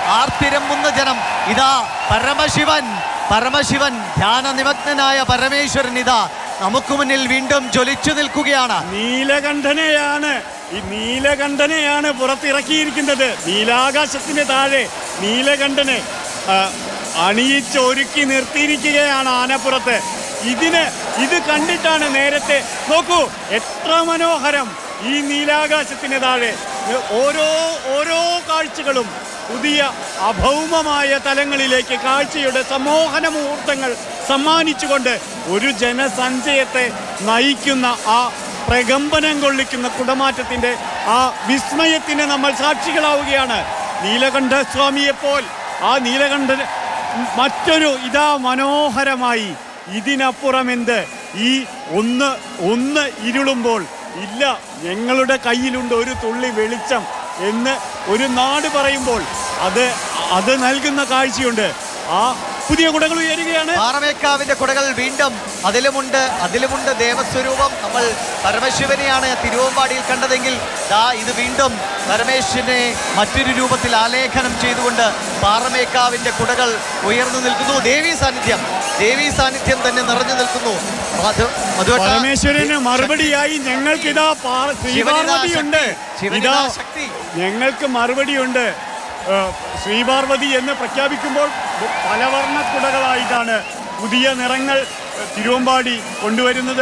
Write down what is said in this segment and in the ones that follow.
ആർത്തിരമ്പുന്ന ജനം ഇതാ പരമശിവൻ പരമശിവൻ ധ്യാന നിമഗ്നനായ പരമേശ്വരൻ ഇതാ നമുക്ക് മുന്നിൽ വീണ്ടും ജ്വലിച്ചു നിൽക്കുകയാണ് നീലകണ്ഠനെയാണ് ഈ നീലകണ്ഠനെയാണ് പുറത്തിറക്കിയിരിക്കുന്നത് നീലാകാശത്തിന് താഴെ നീലകണ്ഠനെ ആ, അണിയിച്ചൊരുക്കി നിർത്തിയിരിക്കുകയാണ് ആനപ്പുറത്ത് ഇതിന് ഇത് കണ്ടിട്ടാണ് നേരത്തെ നോക്കൂ എത്ര മനോഹരം ഈ നീലാകാശത്തിന് താഴെ ഓരോ ഓരോ കാഴ്ചകളും പുതിയ അഭൗമമായ തലങ്ങളിലേക്ക് കാഴ്ചയുടെ സമ്മോഹന മുഹൂർത്തങ്ങൾ സമ്മാനിച്ചുകൊണ്ട് ഒരു ജനസഞ്ചയത്തെ നയിക്കുന്ന ആ പ്രകമ്പനം കൊള്ളിക്കുന്ന കുടമാറ്റത്തിന്റെ ആ വിസ്മയത്തിന് നമ്മൾ സാക്ഷികളാവുകയാണ് നീലകണ്ഠസ്വാമിയെപ്പോൾ ആ നീലകണ്ഠൻ മറ്റൊരു ഇതാ മനോഹരമായി ഇതിനപ്പുറം എന്ത് ഈ ഒന്ന് ഒന്ന് ഇരുളുമ്പോൾ ഇല്ല ഞങ്ങളുടെ കയ്യിലുണ്ട് ഒരു തുള്ളി വെളിച്ചം എന്ന് ഒരു നാട് പറയുമ്പോൾ അത് അത് നൽകുന്ന കാഴ്ചയുണ്ട് ആ പുതിയ കുടകൾ ഉയരുകയാണ് പാറമേക്കാവിന്റെ കുടകൾ വീണ്ടും അതിലുമുണ്ട് അതിലുമുണ്ട് ദേവസ്വരൂപം നമ്മൾ പരമശിവനെയാണ് തിരുവമ്പാടിയിൽ കണ്ടതെങ്കിൽ ദാ ഇത് വീണ്ടും പരമേശ്വരനെ മറ്റൊരു രൂപത്തിൽ ആലേഖനം ചെയ്തുകൊണ്ട് പാറമേക്കാവിന്റെ കുടകൾ ഉയർന്നു നിൽക്കുന്നു ദേവീ സാന്നിധ്യം ദേവീ സാന്നിധ്യം തന്നെ നിറഞ്ഞു നിൽക്കുന്നു മധു- മധുവട്ട- പരമേശ്വരന് മറുപടിയായി ഞങ്ങൾക്കിതാ പാ- ശ്രീപാർവതിയുണ്ട് ശിവനിതാ ഇതാ ശക്തി ഞങ്ങൾക്ക് മറുപടിയുണ്ട് ഏഹ്, ശ്രീപാർവതി എന്ന് പ്രഖ്യാപിക്കുമ്പോൾ പലവർണ്ണ കുടകളായിട്ടാണ് പുതിയ നിറങ്ങൾ ഏഹ്, തിരുവമ്പാടി കൊണ്ടുവരുന്നത്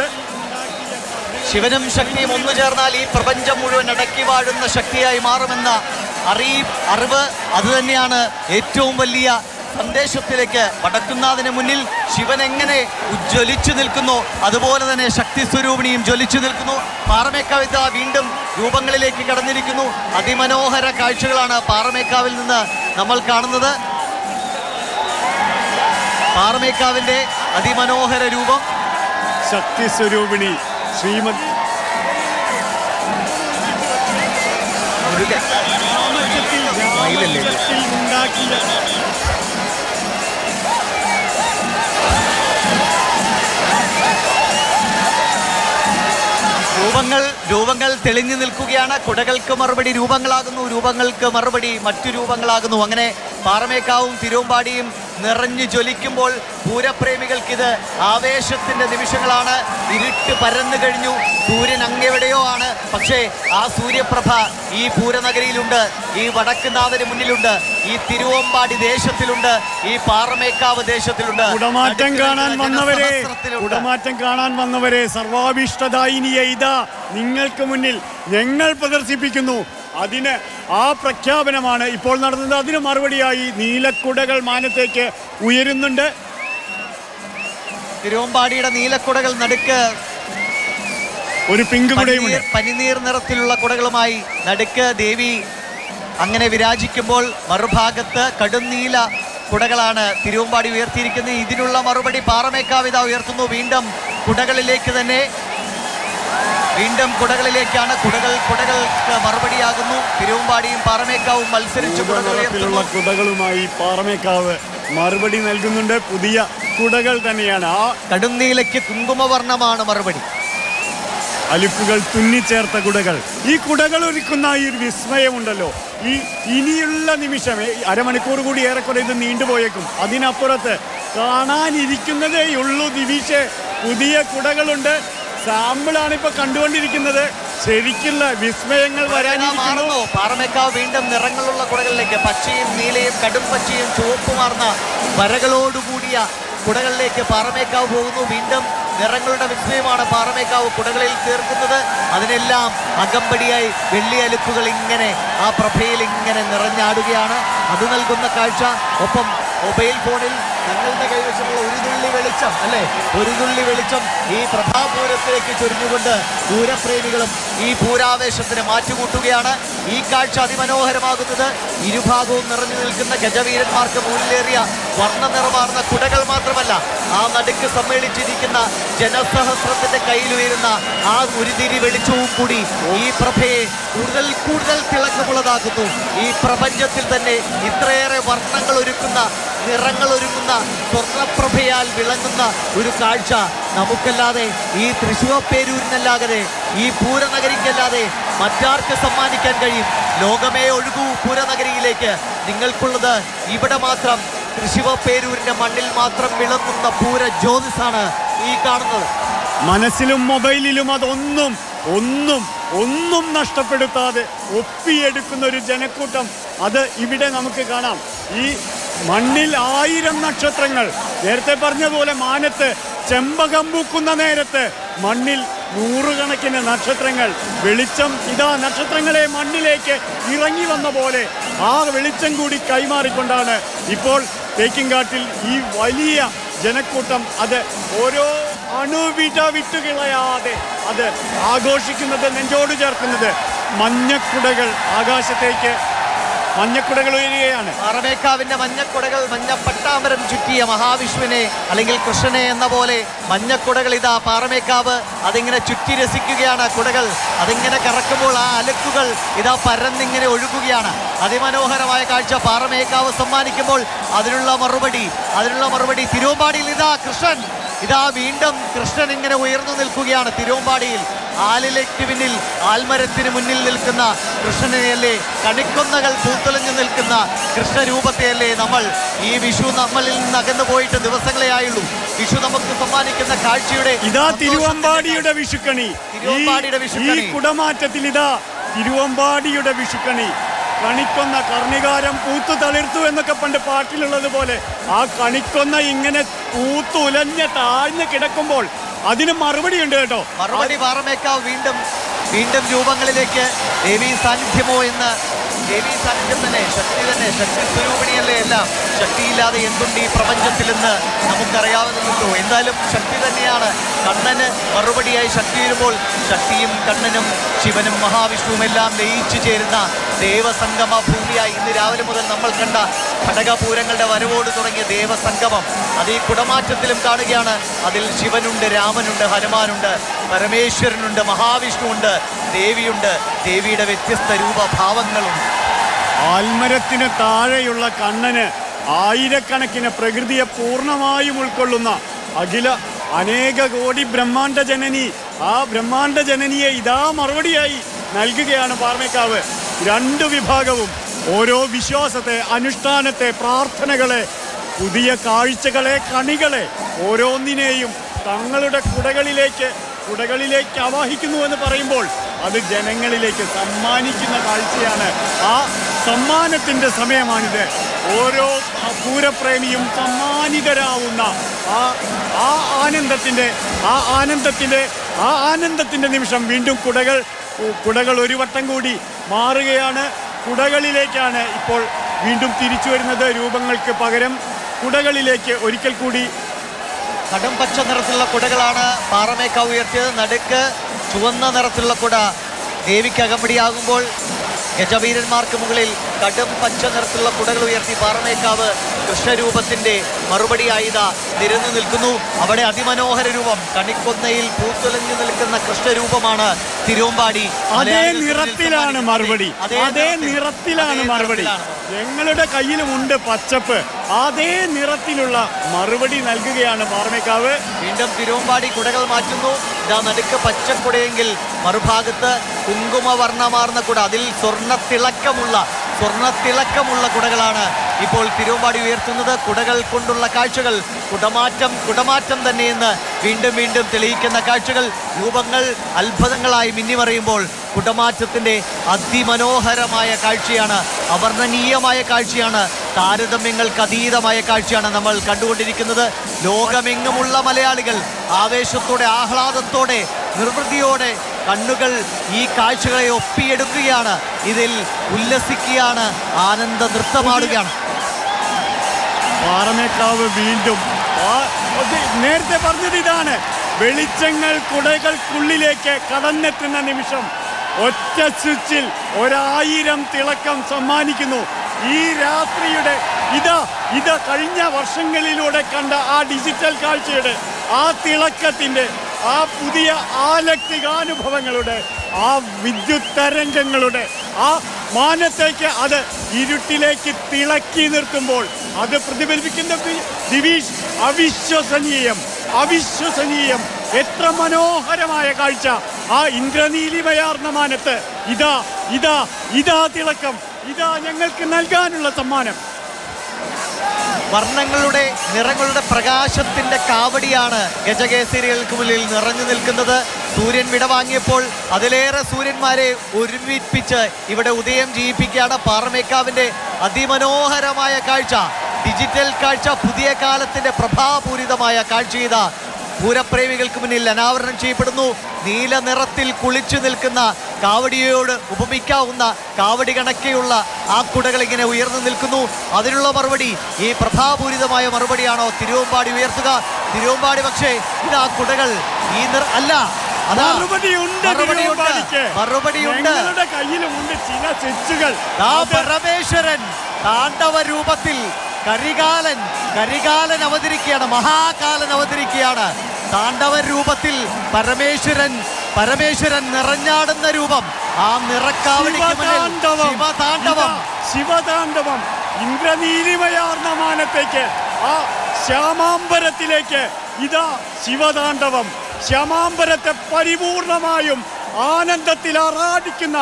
ശിവനും ശക്തിയും ഒന്നു ചേർന്നാൽ ഈ പ്രപഞ്ചം മുഴുവൻ അടക്കി വാഴുന്ന ശക്തിയായി മാറുമെന്ന അറിയി അറിവ് അതുതന്നെയാണ് ഏറ്റവും വലിയ സന്ദേശത്തിലേക്ക് വടക്കുന്നാഥിന് മുന്നിൽ ശിവൻ എങ്ങനെ ഉജ്ജ്വലിച്ചു നിൽക്കുന്നു അതുപോലെ തന്നെ ശക്തി സ്വരൂപിണിയും ജ്വലിച്ചു നിൽക്കുന്നു പാറമേക്കാവിത വീണ്ടും രൂപങ്ങളിലേക്ക് കടന്നിരിക്കുന്നു അതിമനോഹര കാഴ്ചകളാണ് പാറമേക്കാവിൽ നിന്ന് നമ്മൾ കാണുന്നത് പാറമേക്കാവിന്റെ അതിമനോഹര രൂപം ശക്തി സ്വരൂപിണി ശ്രീമദ് മുരുകൻ രാമചത്തിൽ മയിലല്ലേ ഇത്? രാമചത്തിൽ ഉണ്ടാക്കിയ രൂപങ്ങൾ രൂപങ്ങൾ തെളിഞ്ഞു നിൽക്കുകയാണ് കുടകൾക്ക് മറുപടി രൂപങ്ങളാകുന്നു രൂപങ്ങൾക്ക് മറുപടി മറ്റു രൂപങ്ങളാകുന്നു അങ്ങനെ പാറമേക്കാവും തിരുവമ്പാടിയും നിറഞ്ഞു ജ്വലിക്കുമ്പോൾ പൂരപ്രേമികൾക്കിത് ആവേശത്തിന്റെ നിമിഷങ്ങളാണ് ഇരുട്ട് പരന്നു കഴിഞ്ഞു സൂര്യൻ അങ്ങെവിടെയോ ആണ് പക്ഷേ ആ സൂര്യപ്രഭ ഈ പൂരനഗരിയിലുണ്ട് ഈ വടക്കുനാഥന് മുന്നിലുണ്ട് ഈ തിരുവമ്പാടി ദേശത്തിലുണ്ട് ഈ പാറമേക്കാവ് ദേശത്തിലുണ്ട് കുടമാറ്റം കാണാൻ വന്നവരെ ജനസഹസ്രത്തിലുണ്ട്. കുടമാറ്റം കാണാൻ വന്നവരെ സർവാഭീഷ്ടദായിനിയെ ഇതാ നിങ്ങൾക്ക് മുന്നിൽ ഞങ്ങൾ പ്രദർശിപ്പിക്കുന്നു അതിന് ആ പ്രഖ്യാപനമാണ് ഇപ്പോൾ നടന്നത് അതിന് മറുപടിയായി നീലക്കുടകൾ മാനത്തേക്ക് ഉയരുന്നുണ്ട് തിരുവമ്പാടിയുടെ നീലക്കുടകൾ നടുക്ക് ഒരു പിങ്ക് കുടയുമുണ്ട് പനിനീർ പനിനീർ നിറത്തിലുള്ള കുടകളുമായി നടുക്ക് ദേവി അങ്ങനെ വിരാജിക്കുമ്പോൾ മറുഭാഗത്ത് കടുന്നീല കുടകളാണ് തിരുവമ്പാടി ഉയർത്തിയിരിക്കുന്നത് ഇതിനുള്ള മറുപടി പാറമേക്കാവിത ഉയർത്തുന്നു വീണ്ടും കുടകളിലേക്ക് തന്നെ വീണ്ടും കുടകളിലേക്കാണ് കുടകൾ കുടകൾക്ക് മറുപടിയാകുന്നു തിരുവമ്പാടിയും പാറമേക്കാവും മത്സരിച്ച് കുടകൾ നിറത്തിലുള്ള ഉയർത്തുന്നു കുടകളുമായി പാറമേക്കാവ് മറുപടി നൽകുന്നുണ്ട് പുതിയ കുടകൾ തന്നെയാണ് ആ കടുന്നീലയ്ക്ക് കുങ്കുമവർണ്ണമാണ് മറുപടി അലിപ്പുകൾ തുന്നിച്ചേർത്ത കുടകൾ ഈ കുടകൾ ഒരുക്കുന്ന ഈ ഒരു വിസ്മയമുണ്ടല്ലോ ഈ ഇനിയുള്ള നിമിഷം ഈ അരമണിക്കൂർ കൂടി ഏറെക്കുറെ ഇത് നീണ്ടുപോയേക്കും അതിനപ്പുറത്ത് കാണാനിരിക്കുന്നതേ ഉള്ളൂ ദിവിഷ് പുതിയ കുടകളുണ്ട് സാമ്പിളാണ് ഇപ്പൊ കണ്ടുകൊണ്ടിരിക്കുന്നത് ശരിക്കുള്ള വിസ്മയങ്ങൾ വരാനിരിക്കുന്നു മാറുന്നു പാറമേക്കാവ് വീണ്ടും നിറങ്ങളുള്ള കുടകളിലേക്ക് പച്ചയും നീലയും കടും പച്ചയും ചുവപ്പുമാർന്ന വരകളോടുകൂടിയ കുടകളിലേക്ക് പാറമേക്കാവ് പോകുന്നു വീണ്ടും നിറങ്ങളുടെ വിസ്മയമാണ് പാറമേക്കാവ് കുടകളിൽ തീർക്കുന്നത് അതിനെല്ലാം അകമ്പടിയായി വെള്ളി അലുക്കുകൾ ഇങ്ങനെ ആ പ്രഭയിൽ ഇങ്ങനെ നിറഞ്ഞാടുകയാണ് അത് നൽകുന്ന കാഴ്ച ഒപ്പം മൊബൈൽ ഫോണിൽ ഞങ്ങളുടെ കൈവശമുള്ള ഒരു തുള്ളി വെളിച്ചം അല്ലേ ഒരു തുള്ളി വെളിച്ചം ഈ പ്രഭാപൂരത്തിലേക്ക് ചൊരിഞ്ഞുകൊണ്ട് പൂരപ്രേമികളും ഈ പൂരാവേശത്തിന് മാറ്റുകൂട്ടുകയാണ് ഈ കാഴ്ച അതിമനോഹരമാകുന്നത് ഇരുഭാഗവും നിറഞ്ഞു നിൽക്കുന്ന ഗജവീരന്മാർക്ക് മുന്നിലേറിയ വർണ്ണ നിറമാർന്ന കുടകൾ മാത്രമല്ല ആ നടുക്ക് സമ്മേളിച്ചിരിക്കുന്ന ജനസഹസ്രത്തിന്റെ കയ്യിലുയരുന്ന ആ ഉരുതിരി വെളിച്ചവും കൂടി ഈ പ്രഭയെ കൂടുതൽ കൂടുതൽ തിളക്കമുള്ളതാക്കുന്നു ഈ പ്രപഞ്ചത്തിൽ തന്നെ ഇത്രയേറെ വർണ്ണങ്ങൾ ഒരുക്കുന്ന നിറങ്ങൾ ഒരുങ്ങുന്ന സ്വർണ്ണപ്രഭയാൽ വിളങ്ങുന്ന ഒരു കാഴ്ച നമുക്കല്ലാതെ ഈ തൃശൂർപ്പേരൂരിനല്ലാതെ ഈ പൂരനഗരിക്കല്ലാതെ മറ്റാർക്ക് സമ്മാനിക്കാൻ കഴിയും ലോകമേ ഒഴുകൂ പൂരനഗരിയിലേക്ക് നിങ്ങൾക്കുള്ളത് ഇവിടെ മാത്രം തൃശിവപ്പേരൂരിന്റെ മണ്ണിൽ മാത്രം വിളങ്ങുന്ന പൂര ജ്യോതിസാണ് ഈ കാണുന്നത് മനസ്സിലും മൊബൈലിലും അതൊന്നും ഒന്നും ഒന്നും നഷ്ടപ്പെടുത്താതെ ഒപ്പിയെടുക്കുന്ന ഒരു ജനക്കൂട്ടം അത് ഇവിടെ നമുക്ക് കാണാം ഈ മണ്ണിൽ ആയിരം നക്ഷത്രങ്ങൾ നേരത്തെ പറഞ്ഞതുപോലെ മാനത്ത് ചെമ്പകം പൂക്കുന്ന നേരത്ത് മണ്ണിൽ നൂറുകണക്കിന് നക്ഷത്രങ്ങൾ വെളിച്ചം ഇതാ നക്ഷത്രങ്ങളെ മണ്ണിലേക്ക് ഇറങ്ങി വന്ന പോലെ ആ വെളിച്ചം കൂടി കൈമാറിക്കൊണ്ടാണ് ഇപ്പോൾ തേക്കിൻകാട്ടിൽ ഈ വലിയ ജനക്കൂട്ടം അത് ഓരോ അണുവിട വിട്ടുകളയാതെ അത് ആഘോഷിക്കുന്നത് നെഞ്ചോട് ചേർക്കുന്നത് മഞ്ഞക്കുടകൾ ആകാശത്തേക്ക് മഞ്ഞക്കുടകൾ ഉയരുകയാണ് പാറമേക്കാവിന്റെ മഞ്ഞക്കുടകൾ മഞ്ഞ പട്ടാമരം ചുറ്റിയ മഹാവിഷ്ണുവിനെ അല്ലെങ്കിൽ കൃഷ്ണനെ എന്ന പോലെ മഞ്ഞക്കുടകൾ ഇതാ പാറമേക്കാവ് അതിങ്ങനെ ചുറ്റി രസിക്കുകയാണ് കുടകൾ അതിങ്ങനെ കറക്കുമ്പോൾ ആ അലക്കുകൾ ഇതാ പരന്നിങ്ങനെ ഒഴുകുകയാണ് അതിമനോഹരമായ കാഴ്ച പാറമേക്കാവ് സമ്മാനിക്കുമ്പോൾ അതിനുള്ള മറുപടി അതിനുള്ള മറുപടി തിരുവമ്പാടിയിൽ ഇതാ കൃഷ്ണൻ ഇതാ വീണ്ടും കൃഷ്ണൻ ഇങ്ങനെ ഉയർന്നു നിൽക്കുകയാണ് തിരുവമ്പാടിയിൽ ആലിലേക്ക് പിന്നിൽ ആൽമരത്തിന് മുന്നിൽ നിൽക്കുന്ന കൃഷ്ണനെയല്ലേ കണിക്കൊന്നകൾ പൂത്തുലഞ്ഞു നിൽക്കുന്ന കൃഷ്ണരൂപത്തെയല്ലേ നമ്മൾ ഈ വിഷു നമ്മളിൽ നിന്ന് അകന്നു പോയിട്ട് ദിവസങ്ങളെ ആയുള്ളൂ വിഷു നമുക്ക് സമ്മാനിക്കുന്ന കാഴ്ചയുടെ ഇതാ സന്തോഷത്തിന്റെ തിരുവമ്പാടിയുടെ വിഷുക്കണി തിരുവമ്പാടിയുടെ ഈ- വിഷുക്കണി. ഈ കുടമാറ്റത്തിൽ ഇതാ തിരുവമ്പാടിയുടെ വിഷുക്കണി കണിക്കൊന്ന കർണികാരം പൂത്തു തളിർത്തു എന്നൊക്കെ പണ്ട് പാട്ടിലുള്ളത് പോലെ ആ കണിക്കൊന്ന ഇങ്ങനെ പൂത്തുലഞ്ഞ് താഴ്ന്ന് കിടക്കുമ്പോൾ അതിന് മറുപടി ഉണ്ട് കേട്ടോ മറുപടി പാറമേക്കാവ് വീണ്ടും വീണ്ടും രൂപങ്ങളിലേക്ക് ദേവീ സാന്നിധ്യമോ എന്ന് ദേവീ സാന്നിധ്യം തന്നെ ശക്തി തന്നെ ശക്തി സ്വരൂപിണിയല്ലേ എല്ലാം ശക്തിയില്ലാതെ എന്തുണ്ട് ഈ പ്രപഞ്ചത്തിൽ എന്ന് നമുക്കറിയാവുന്നല്ലോ എന്തായാലും ശക്തി തന്നെയാണ് കണ്ണന് മറുപടിയായി ശക്തി വരുമ്പോൾ ശക്തിയും കണ്ണനും ശിവനും മഹാവിഷ്ണുവും എല്ലാം ലയിച്ചു ചേരുന്ന ദേവസംഗമ ഭൂമിയായി ഇന്ന് രാവിലെ മുതൽ നമ്മൾ കണ്ട ഘടകപൂരങ്ങളുടെ വരവോട് തുടങ്ങിയ ദേവസംഗമം അത് ഈ കുടമാറ്റത്തിലും കാണുകയാണ് അതിൽ ശിവനുണ്ട് രാമനുണ്ട് ഹനുമാനുണ്ട് പരമേശ്വരനുണ്ട് മഹാവിഷ്ണുവുണ്ട് ദേവിയുണ്ട് ദേവിയുടെ വ്യത്യസ്ത രൂപഭാവങ്ങളുണ്ട് ആൽമരത്തിന് താഴെയുള്ള കണ്ണന് ആയിരക്കണക്കിന് പ്രകൃതിയെ പൂർണ്ണമായും ഉൾക്കൊള്ളുന്ന അഖില അനേക കോടി ബ്രഹ്മാണ്ട ജനനി ആ ബ്രഹ്മാണ്ട ജനനിയെ ഇതാ മറുപടിയായി നൽകുകയാണ് പാർമേക്കാവ് രണ്ട് വിഭാഗവും ഓരോ വിശ്വാസത്തെ അനുഷ്ഠാനത്തെ പ്രാർത്ഥനകളെ പുതിയ കാഴ്ചകളെ കണികളെ ഓരോന്നിനെയും തങ്ങളുടെ കുടകളിലേക്ക് കുടകളിലേക്ക് ആവാഹിക്കുന്നു എന്ന് പറയുമ്പോൾ അത് ജനങ്ങളിലേക്ക് സമ്മാനിക്കുന്ന കാഴ്ചയാണ് ആ സമ്മാനത്തിന്റെ സമയമാണിത് ഓരോ പൂരപ്രേമിയും സമ്മാനിതരാവുന്ന ആ ആ ആനന്ദത്തിന്റെ ആ ആനന്ദത്തിന്റെ ആ ആനന്ദത്തിന്റെ നിമിഷം വീണ്ടും കുടകൾ കുടകൾ ഒരു വട്ടം കൂടി മാറുകയാണ് കുടകളിലേക്കാണ് ഇപ്പോൾ വീണ്ടും തിരിച്ചു വരുന്നത് രൂപങ്ങൾക്ക് പകരം കുടകളിലേക്ക് ഒരിക്കൽ കൂടി കടും പച്ച നിറത്തിലുള്ള കുടകളാണ് പാറമേക്കാവ് ഉയർത്തിയത് നടുക്ക് ചുവന്ന നിറത്തിലുള്ള കുട ദേവിക്ക് അകമ്പടിയാകുമ്പോൾ ഗജവീരന്മാർക്ക് മുകളിൽ കടും പച്ച നിറത്തിലുള്ള കുടകൾ ഉയർത്തി പാറമേക്കാവ് കൃഷ്ണരൂപത്തിന്റെ മറുപടിയായി ഇതാ നിരന്നു നിൽക്കുന്നു അവിടെ അതിമനോഹര രൂപം കണിക്കൊന്നയിൽ പൂത്തുലഞ്ഞു നിൽക്കുന്ന കൃഷ്ണരൂപമാണ് തിരുവമ്പാടി അതേ മലയാളികൾക്ക് നിറത്തിലാണ് മുന്നിൽ മറുപടി അതേ അതേ നിറത്തിൽ. നിറത്തിലാണ് അതേ മറുപടി നിറത്തിലാണ്. ഞങ്ങളുടെ കയ്യിലുമുണ്ട് പച്ചപ്പ് അതേ നിറത്തിലുള്ള മറുപടി നൽകുകയാണ് പാർമേക്കാവ് വീണ്ടും തിരുവമ്പാടി കുടകൾ മാറ്റുന്നു ഇതാ നടുക്ക് പച്ചക്കുടയെങ്കിൽ മറുഭാഗത്ത് കുങ്കുമവർണ്ണമാർന്ന കുട അതിൽ സ്വർണ്ണത്തിളക്കമുള്ള സ്വർണ്ണത്തിളക്കമുള്ള കുടകളാണ് ഇപ്പോൾ തിരുവമ്പാടി ഉയർത്തുന്നത് കുടകൾ കൊണ്ടുള്ള കാഴ്ചകൾ കുടമാറ്റം കുടമാറ്റം തന്നെയെന്ന് വീണ്ടും വീണ്ടും തെളിയിക്കുന്ന കാഴ്ചകൾ രൂപങ്ങൾ അത്ഭുതങ്ങളായി മിന്നിമറിയുമ്പോൾ കുടമാറ്റത്തിന്റെ അതിമനോഹരമായ കാഴ്ചയാണ് അവർണ്ണനീയമായ കാഴ്ചയാണ് താരതമ്യങ്ങൾക്ക് അതീതമായ കാഴ്ചയാണ് നമ്മൾ കണ്ടുകൊണ്ടിരിക്കുന്നത് ലോകമെങ്ങുമുള്ള മലയാളികൾ ആവേശത്തോടെ ആഹ്ലാദത്തോടെ നിർവൃതിയോടെ കണ്ണുകൾ ഈ കാഴ്ചകളെ ഒപ്പിയെടുക്കുകയാണ് ഇതിൽ ഉല്ലസിക്കുകയാണ് ആനന്ദ നൃത്തമാടുകയാണ് പാറമേക്കാവ് വീണ്ടും ആ- അത് നേരത്തെ പറഞ്ഞത് ഇതാണ് വെളിച്ചങ്ങൾ കുടകൾക്കുള്ളിലേക്ക് കടന്നെത്തുന്ന നിമിഷം ഒറ്റ സ്വിച്ചിൽ ഒരായിരം തിളക്കം സമ്മാനിക്കുന്നു ഈ രാത്രിയുടെ ഇതാ ഇതാ കഴിഞ്ഞ വർഷങ്ങളിലൂടെ കണ്ട ആ ഡിജിറ്റൽ കാഴ്ചയുടെ ആ തിളക്കത്തിന്റെ ആ പുതിയ ആലക്തികാനുഭവങ്ങളുടെ ആ വിദ്യുത് തരംഗങ്ങളുടെ ആ മാനത്തേക്ക് അത് ഇരുട്ടിലേക്ക് തിളക്കി നിർത്തുമ്പോൾ അത് പ്രതിഫലിപ്പിക്കുന്ന വി- ദിവീഷ് അവിശ്വസനീയം അവിശ്വസനീയം എത്ര മനോഹരമായ കാഴ്ച ആ ഇന്ദ്രനീലിമയാർന്ന മാനത്ത് ഇതാ ഇതാ ഇതാ തിളക്കം ഇതാ ഞങ്ങൾക്ക് നൽകാനുള്ള സമ്മാനം വർണ്ണങ്ങളുടെ നിറങ്ങളുടെ പ്രകാശത്തിന്റെ കാവടിയാണ് ഗജകേസരികൾക്ക് മുന്നിൽ നിറഞ്ഞു നിൽക്കുന്നത് സൂര്യൻ വിടവാങ്ങിയപ്പോൾ അതിലേറെ സൂര്യന്മാരെ ഒരുമിപ്പിച്ച് ഇവിടെ ഉദയം ചെയ്യിപ്പിക്കുകയാണ് പാറമേക്കാവിന്റെ അതിമനോഹരമായ കാഴ്ച ഡിജിറ്റൽ കാഴ്ച പുതിയ കാലത്തിന്റെ പ്രഭാപൂരിതമായ കാഴ്ച ഇതാ പൂരപ്രേമികൾക്ക് മുന്നിൽ അനാവരണം ചെയ്യപ്പെടുന്നു നീല നിറത്തിൽ കുളിച്ചു നിൽക്കുന്ന കാവടിയോട് ഉപമിക്കാവുന്ന കാവടി കണക്കെയുള്ള ആ കുടകൾ ഇങ്ങനെ ഉയർന്നു നിൽക്കുന്നു അതിനുള്ള മറുപടി ഈ പ്രഭാപൂരിതമായ മറുപടിയാണോ തിരുവമ്പാടി ഉയർത്തുക തിരുവമ്പാടി പക്ഷേ ഇത് ആ കുടകൾ ഈ നിറ അല്ല അതാ മറുപടിയുണ്ട് മറുപടിയുണ്ട് തിരുവമ്പാടിക്ക്. മറുപടിയുണ്ട് ഞങ്ങളുടെ കയ്യിലുമുണ്ട് ചില സ്വിച്ചുകൾ ആ അത് പരമേശ്വരൻ താണ്ഡവ രൂപത്തിൽ കരികാലൻ കരികാലൻ അവതരിക്കുകയാണ് മഹാകാലൻ അവതരിക്കുകയാണ് താണ്ഡവ രൂപത്തിൽ പരമേശ്വരൻ പരമേശ്വരൻ നിറഞ്ഞാടുന്ന രൂപം ആ നിറക്കാവടിക്ക് മുന്നിൽ ശിവതാണ്ഡവം ശിവതാണ്ഡവം ഇതാ, ശിവതാണ്ഡവം ഇന്ദ്രനീലിമയാർന്ന മാനത്തേക്ക് ആ ശ്യാമാംബരത്തിലേക്ക് ഇതാ ശിവതാണ്ഡവം ശ്യാമാംബരത്തെ പരിപൂർണമായും ആനന്ദത്തിൽ ആറാടിക്കുന്ന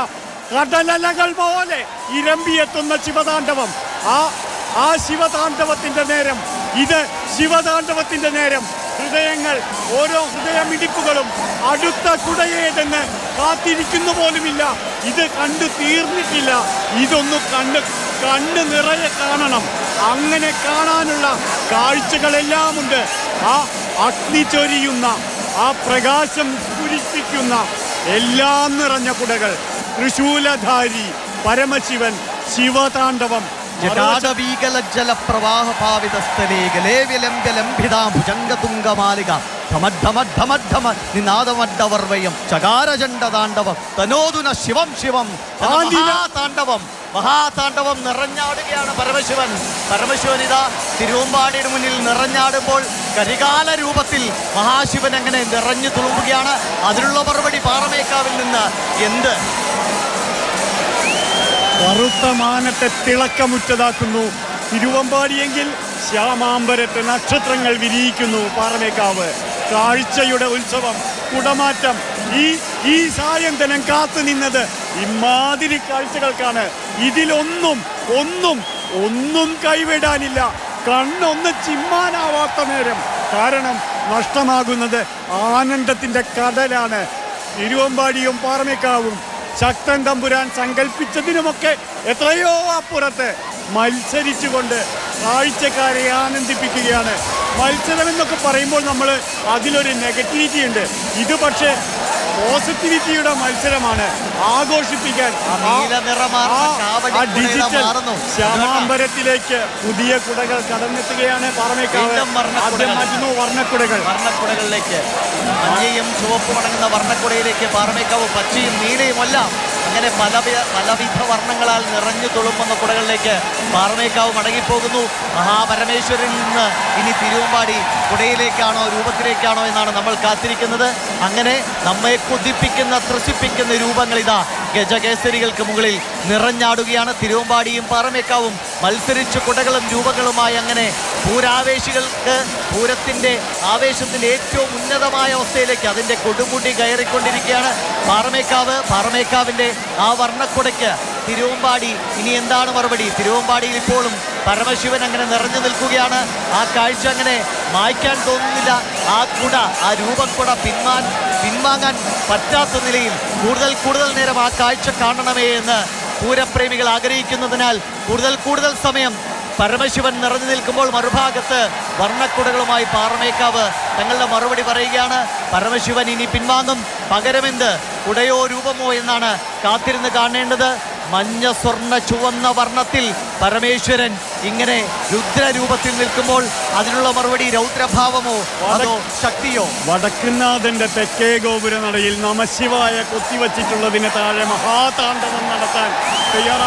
കടലലകൾ പോലെ ഇരമ്പിയെത്തുന്ന ശിവതാണ്ഡവം ആ ആ ശിവതാണ്ഡവത്തിന്റെ നേരം ഇത് ശിവതാണ്ഡവത്തിന്റെ നേരം ഹൃദയങ്ങൾ ഓരോ ഹൃദയമിടിപ്പുകളും അടുത്ത കുടയേതെന്ന് കാത്തിരിക്കുന്നു പോലുമില്ല ഇത് കണ്ടു തീർന്നിട്ടില്ല ഇതൊന്ന് കണ്ട് കണ്ണ് നിറയെ കാണണം അങ്ങനെ കാണാനുള്ള കാഴ്ചകളെല്ലാം ഉണ്ട് ആ അഗ്നി ചൊരിയുന്ന ആ പ്രകാശം സ്ഫുരിപ്പിക്കുന്ന എല്ലാം നിറഞ്ഞ കുടകൾ തൃശൂലധാരി പരമശിവൻ ശിവതാണ്ഡവം ജടാടവീകലജ്ജല പ്രവാഹ ഭാവിതസ്ഥലേ ഗലേവ്യലംബലംഭിതാ ഭുജംഗതുംഗമാലിക ധമദ്ധമദ്ധമദ്ധമ നിനാദമഡ്ഡവർവയം ചകാരചണ്ഡ താണ്ഡവം തനോതുന ശിവം ശിവം എന്ന ആദിന- മഹാതാണ്ഡവം മഹാതാണ്ഡവം നിറഞ്ഞാടുകയാണ് പരമശിവൻ പരമശിവൻ ഇതാ തിരുവമ്പാടിയുടെ മുന്നിൽ നിറഞ്ഞാടുമ്പോൾ കരികാല രൂപത്തിൽ മഹാശിവൻ അങ്ങനെ നിറഞ്ഞു തുളുമ്പുകയാണ് അതിനുള്ള മറുപടി പാറമേക്കാവിൽ നിന്ന് എന്ത് കറുത്ത മാനത്തെ തിളക്കമുറ്റതാക്കുന്നു തിരുവമ്പാടിയെങ്കിൽ ശ്യാമാംബരത്തെ നക്ഷത്രങ്ങൾ വിരിയിക്കുന്നു പാറമേക്കാവ് കാഴ്ചയുടെ ഉത്സവം കുടമാറ്റം ഈ ഈ സായന്തനം കാത്തു നിന്നത് ഇമാതിരി കാഴ്ചകൾക്കാണ് ഇതിലൊന്നും ഒന്നും ഒന്നും കൈവിടാനില്ല കണ്ണൊന്ന് ചിമ്മാനാവാത്ത നേരം കാരണം നഷ്ടമാകുന്നത് ആനന്ദത്തിന്റെ കടലാണ് തിരുവമ്പാടിയും പാറമേക്കാവും ശക്തൻ തമ്പുരാൻ സങ്കല്പിച്ചതിനുമൊക്കെ എത്രയോ അപ്പുറത്ത് മത്സരിച്ചുകൊണ്ട് കാഴ്ചക്കാരെ ആനന്ദിപ്പിക്കുകയാണ് മത്സരം എന്നൊക്കെ പറയുമ്പോൾ നമ്മൾ അതിലൊരു നെഗറ്റിവിറ്റി ഉണ്ട് ഇത് പക്ഷേ പോസിറ്റിവിറ്റിയുടെ മത്സരമാണ് ആഘോഷിപ്പിക്കാൻ ആ നീല നിറമാർന്ന ആ- കാവടി ആ കുടയില ഡിജിറ്റൽ മാറുന്നു. ശ്യാമാംബരത്തിലേക്ക് പുതിയ കുടകൾ കടന്നെത്തുകയാണ് പാറമേക്കാവ് വീണ്ടും വർണ്ണക്കുടകൾ. ആദ്യം മാറ്റുന്നു വർണ്ണക്കുടകൾ വർണ്ണക്കുടകളിലേക്ക് മഞ്ഞയും ചുവപ്പും അടങ്ങുന്ന വർണ്ണക്കുടയിലേക്ക് പാറമേക്കാവ് പച്ചയും നീലയുമല്ല അങ്ങനെ പല വി- പലവിധ വർണ്ണങ്ങളാൽ നിറഞ്ഞു തുളുമ്പുന്ന കുടകളിലേക്ക് പാറമേക്കാവ് മടങ്ങിപ്പോകുന്നു മഹാപരമേശ്വരനിൽ നിന്ന് ഇനി തിരുവമ്പാടി കുടയിലേക്കാണോ രൂപത്തിലേക്കാണോ എന്നാണ് നമ്മൾ കാത്തിരിക്കുന്നത് അങ്ങനെ നമ്മെ കൊതിപ്പിക്കുന്ന ത്രസിപ്പിക്കുന്ന രൂപങ്ങൾ ഇതാ ഗജകേസരികൾക്ക് മുകളിൽ നിറഞ്ഞാടുകയാണ് തിരുവമ്പാടിയും പാറമേക്കാവും മത്സരിച്ച് കുടകളും രൂപങ്ങളുമായി അങ്ങനെ പൂരാവേശികൾക്ക് പൂരത്തിന്റെ ആവേശത്തിന്റെ ഏറ്റവും ഉന്നതമായ അവസ്ഥയിലേക്ക് അതിന്റെ കൊടുമുടി കയറിക്കൊണ്ടിരിക്കുകയാണ് പാറമേക്കാവ് പാറമേക്കാവിന്റെ ആ വർണ്ണക്കുടയ്ക്ക് തിരുവമ്പാടി ഇനി എന്താണ് മറുപടി തിരുവമ്പാടിയിൽ ഇപ്പോഴും പരമശിവൻ അങ്ങനെ നിറഞ്ഞു നിൽക്കുകയാണ് ആ കാഴ്ച അങ്ങനെ മായ്ക്കാൻ തോന്നുന്നില്ല ആ കുട ആ രൂപക്കുട പിന്മാൻ പിൻവാങ്ങാൻ പറ്റാത്ത നിലയിൽ കൂടുതൽ കൂടുതൽ നേരം ആ കാഴ്ച കാണണമേ എന്ന് പൂരപ്രേമികൾ ആഗ്രഹിക്കുന്നതിനാൽ കൂടുതൽ കൂടുതൽ സമയം പരമശിവൻ നിറഞ്ഞു നിൽക്കുമ്പോൾ മറുഭാഗത്ത് വർണ്ണക്കുടകളുമായി പാറമേക്കാവ് തങ്ങളുടെ മറുപടി പറയുകയാണ് പരമശിവൻ ഇനി പിൻവാങ്ങും പകരമെന്ത് കുടയോ രൂപമോ എന്നാണ് കാത്തിരുന്ന് കാണേണ്ടത് മഞ്ഞ സ്വർണ്ണ ചുവന്ന വർണ്ണത്തിൽ പരമേശ്വരൻ ഇങ്ങനെ രുദ്രരൂപത്തിൽ നിൽക്കുമ്പോൾ അതിനുള്ള മറുപടി രൗദ്രഭാവമോ അതോ ശക്തിയോ വടക്കുന്നാഥന്റെ തെക്കേ ഗോപുര നടയിൽ നമശിവായ കൊത്തിവച്ചിട്ടുള്ളതിന് താഴെ മഹാതാണ്ഡവം നടത്താൻ തയ്യാറാണ്